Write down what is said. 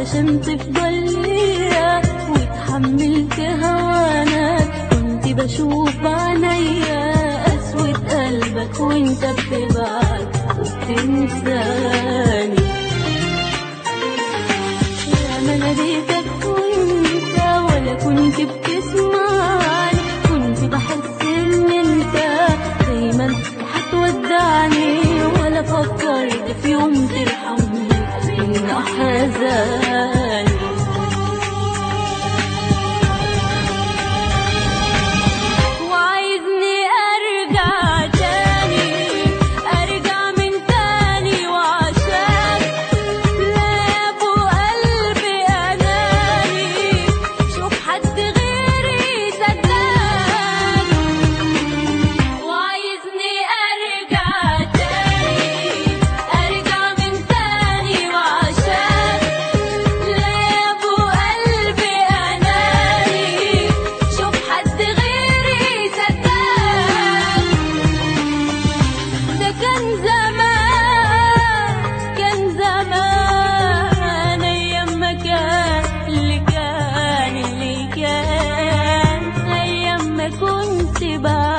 عشان تفضل ليا وتحملت هوانك كنت بشوف بعينيا قسوة قلبك وانت بتبعد وبتنساني يا ما ناديتك وانت ولا كنت بتسمعني كنت بحس ان انت دايما هتودعني ولا فكرت في يوم ترحمني من احزاني وعايزني ارجع تاني ارجع من تاني وعشان لاب وقلبي اناني شوف حد غيري صدقني وعايزني ارجع تاني ارجع من تاني وعشان لاب وقلبي اناني شوف حد غيري صدقني ده كان زمان كان زمان ايام ما كان اللي كان اللي كان ايام ما كنت بعد